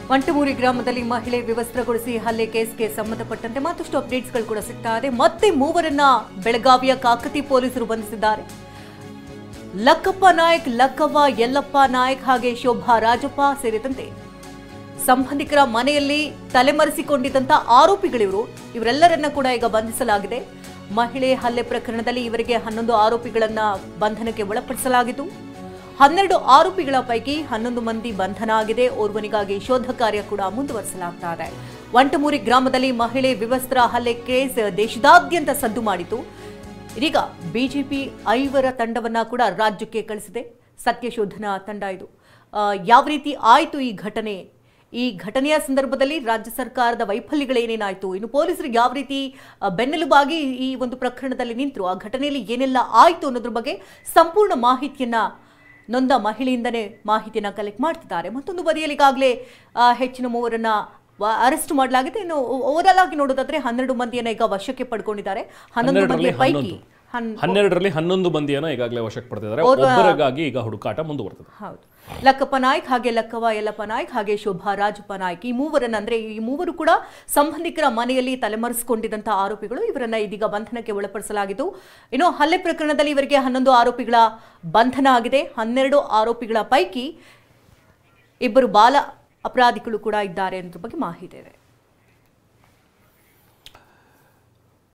ಮಂಟಮೂರಿ ಗ್ರಾಮದಲ್ಲಿ ಮಹಿಳೆ ವಿವಸ್ತ್ರಗೊಳಿಸಿ ಹಲ್ಲೆ ಕೇಸ್ಗೆ ಸಂಬಂಧಪಟ್ಟಂತೆ ಮತ್ತಷ್ಟು ಅಪ್ಡೇಟ್ಸ್ಗಳು ಕೂಡ ಸಿಗ್ತಾ ಇದೆ ಮತ್ತೆ ಮೂವರನ್ನ ಬೆಳಗಾವಿಯ ಕಾಕತಿ ಪೊಲೀಸರು ಬಂಧಿಸಿದ್ದಾರೆ ಲಕ್ಕಪ್ಪ ನಾಯಕ್ ಲಕ್ಕವ್ವ ಯಲ್ಲಪ್ಪ ನಾಯಕ್ ಹಾಗೆ ಶೋಭಾ ರಾಜಪ್ಪ ಸೇರಿದಂತೆ ಸಂಬಂಧಿಕರ ಮನೆಯಲ್ಲಿ ತಲೆಮರೆಸಿಕೊಂಡಿದ್ದಂತ ಆರೋಪಿಗಳಿವರು ಇವರೆಲ್ಲರನ್ನ ಕೂಡ ಈಗ ಬಂಧಿಸಲಾಗಿದೆ ಮಹಿಳೆ ಹಲ್ಲೆ ಪ್ರಕರಣದಲ್ಲಿ ಇವರಿಗೆ ಹನ್ನೊಂದು ಆರೋಪಿಗಳನ್ನ ಬಂಧನಕ್ಕೆ ಒಳಪಡಿಸಲಾಗಿದ್ದು ಹನ್ನೆರಡು ಆರೋಪಿಗಳ ಪೈಕಿ ಹನ್ನೊಂದು ಮಂದಿ ಬಂಧನ ಆಗಿದೆ ಓರ್ವನಿಗಾಗಿ ಶೋಧ ಕಾರ್ಯ ಕೂಡ ಮುಂದುವರಿಸಲಾಗ್ತಾ ಇದೆ ವಂಟಮೂರಿ ಗ್ರಾಮದಲ್ಲಿ ಮಹಿಳೆ ವಿವಸ್ತ್ರ ಹಲ್ಲೆ ಕೇಸ್ ದೇಶದಾದ್ಯಂತ ಸದ್ದು ಮಾಡಿತು ಇದೀಗ ಬಿಜೆಪಿ ಐವರ ತಂಡವನ್ನ ಕೂಡ ರಾಜ್ಯಕ್ಕೆ ಕಳಿಸಿದೆ ಸತ್ಯಶೋಧನಾ ತಂಡ ಇದು ಆ, ಯಾವ ರೀತಿ ಆಯಿತು ಈ ಘಟನೆ ಈ ಘಟನೆಯ ಸಂದರ್ಭದಲ್ಲಿ ರಾಜ್ಯ ಸರ್ಕಾರದ ವೈಫಲ್ಯಗಳೇನೇನಾಯಿತು ಇನ್ನು ಪೊಲೀಸರಿಗೆ ಯಾವ ರೀತಿ ಆ, ಬೆನ್ನೆಲುಬಾಗಿ ಈ ಒಂದು ಪ್ರಕರಣದಲ್ಲಿ ನಿಂತರು ಆ ಘಟನೆಯಲ್ಲಿ ಏನೆಲ್ಲ ಆಯಿತು ಅನ್ನೋದ್ರ ಬಗ್ಗೆ ಸಂಪೂರ್ಣ ಮಾಹಿತಿಯನ್ನ ನೊಂದ ಮಹಿಳೆಯಿಂದನೇ ಮಾಹಿತಿಯನ್ನ ಕಲೆಕ್ಟ್ ಮಾಡ್ತಿದ್ದಾರೆ ಮತ್ತೊಂದು ಬದಿಯಲ್ಲಿ ಈಗಾಗಲೇ ಆ, ಹೆಚ್ಚಿನ ಮೂವರನ್ನ ಅರೆಸ್ಟ್ ಮಾಡಲಾಗಿದೆ ಇನ್ನು ಓವರಾಲ್ ಆಗಿ ನೋಡೋದಾದ್ರೆ ಹನ್ನೆರಡು ಮಂದಿಯನ್ನ ಈಗ ವಶಕ್ಕೆ ಪಡ್ಕೊಂಡಿದ್ದಾರೆ ಹನ್ನೊಂದು ಮಂದಿಯ ಹನ್ನೆರಡರಲ್ಲಿ ಪೈಕಿ ಹನ್ನೊಂದು. ಹನ್ ಹನ್ನೆರಡರಲ್ಲಿ ಹನ್ನೊಂದು ಮಂದಿಯನ್ನ ಈಗಾಗಲೇ ವಶಕ್ಕೆ ಪಡೆದಿದ್ದಾರೆ ಓರ್ವ- ಒಬ್ಬರಿಗಾಗಿ ಈಗ ಹುಡುಕಾಟ ಮುಂದುವರೆದಿದೆ ಹೌದು ಲಕ್ಕಪ್ಪ ನಾಯ್ಕ್ ಹಾಗೆ ಲಕ್ಕವ ಯಲ್ಲಪ್ಪ ನಾಯ್ಕ್ ಹಾಗೆ ಶೋಭಾ ರಾಜಪ್ಪ ನಾಯ್ಕ್ ಈ ಮೂವರನ್ನ ಅಂದ್ರೆ ಈ ಮೂವರು ಕೂಡ ಸಂಬಂಧಿಕರ ಮನೆಯಲ್ಲಿ ತಲೆಮರೆಸಿಕೊಂಡಿದ್ದಂತಹ ಆರೋಪಿಗಳು ಇವರನ್ನ ಇದೀಗ ಬಂಧನಕ್ಕೆ ಒಳಪಡಿಸಲಾಗಿದ್ದು ಇನ್ನು ಹಲ್ಲೆ ಪ್ರಕರಣದಲ್ಲಿ ಇವರಿಗೆ ಹನ್ನೊಂದು ಆರೋಪಿಗಳ ಬಂಧನ ಆಗಿದೆ ಹನ್ನೆರಡು ಆರೋಪಿಗಳ ಪೈಕಿ ಇಬ್ಬರು ಬಾಲ ಅಪರಾಧಿಗಳು ಕೂಡ ಇದ್ದಾರೆ ಅನ್ನೋದ್ರ ಬಗ್ಗೆ ಮಾಹಿತಿ ಇದೆ